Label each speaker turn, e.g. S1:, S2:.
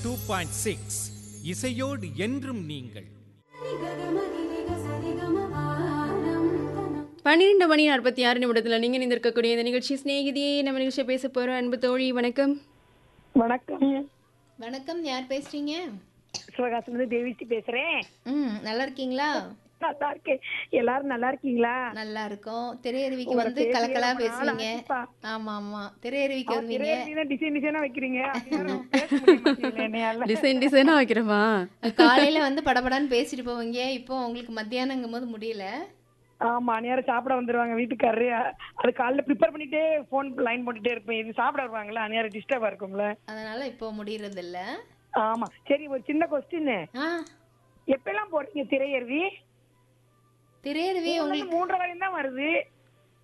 S1: Two point six இசையோடு என்றும் நீங்கள்
S2: பன்னிரெண்டு மணி நாற்பத்தி ஆறு நிமிடத்தில் நீங்கள் நிந்திருக்கக்கூடிய இந்த நிகழ்ச்சி சிநேகிதியே நம்ம நிகழ்ச்சியை பேச போகிறோம் அன்பு தோழி வணக்கம்
S3: வணக்கம்
S4: வணக்கம் யார் பேசுறீங்க
S3: சிவகாசில இருந்து தேவிஸ்ரீ பேசுறேன்
S4: ம் நல்லா இருக்கீங்களா
S3: நல்லா இருக்கேன் எல்லாரும் நல்லா இருக்கீங்களா
S4: நல்லா இருக்கோம் திரையருவிக்கு
S3: உங்களை
S4: வந்து
S3: பேசி
S4: கலக்கலா
S3: ரொம்ப நாள்
S4: பேசுவீங்க
S3: ஆச்சுப்பா.
S4: ஆமா ஆமா திரையருவிக்கு வருவீங்க
S3: டிசைன் டிசைனா வைக்கிறீங்க அது நேரம் பேச முடிய மாட்டேங்குது என்னையால.
S2: டிசைன் டிசைனாக வைக்கிறோமா
S4: காலையில வந்து படபடான்னு பேசிட்டு போவீங்க இப்போ உங்களுக்கு மத்தியானங்கும் போது முடியல
S3: ஆமா நேரம் சாப்பிட வந்துருவாங்க வீட்டுக்காரரு அது காலைல ப்ரிப்பேர் பண்ணிட்டே போன் லைன் போட்டுட்டே இருப்பேன் இது சாப்பிட வருவாங்களா நேரம் டிஸ்டர்பா இருக்கும்ல
S4: அதனால இப்போ முடியறது இல்ல
S3: ஆமா சரி ஒரு சின்ன கொஸ்டின்
S4: ஆ
S3: எப்பெல்லாம் போறீங்க திரையருவி
S4: திரையருவி உங்களுக்கு
S3: மூன்றரை வரையும் தான் வருது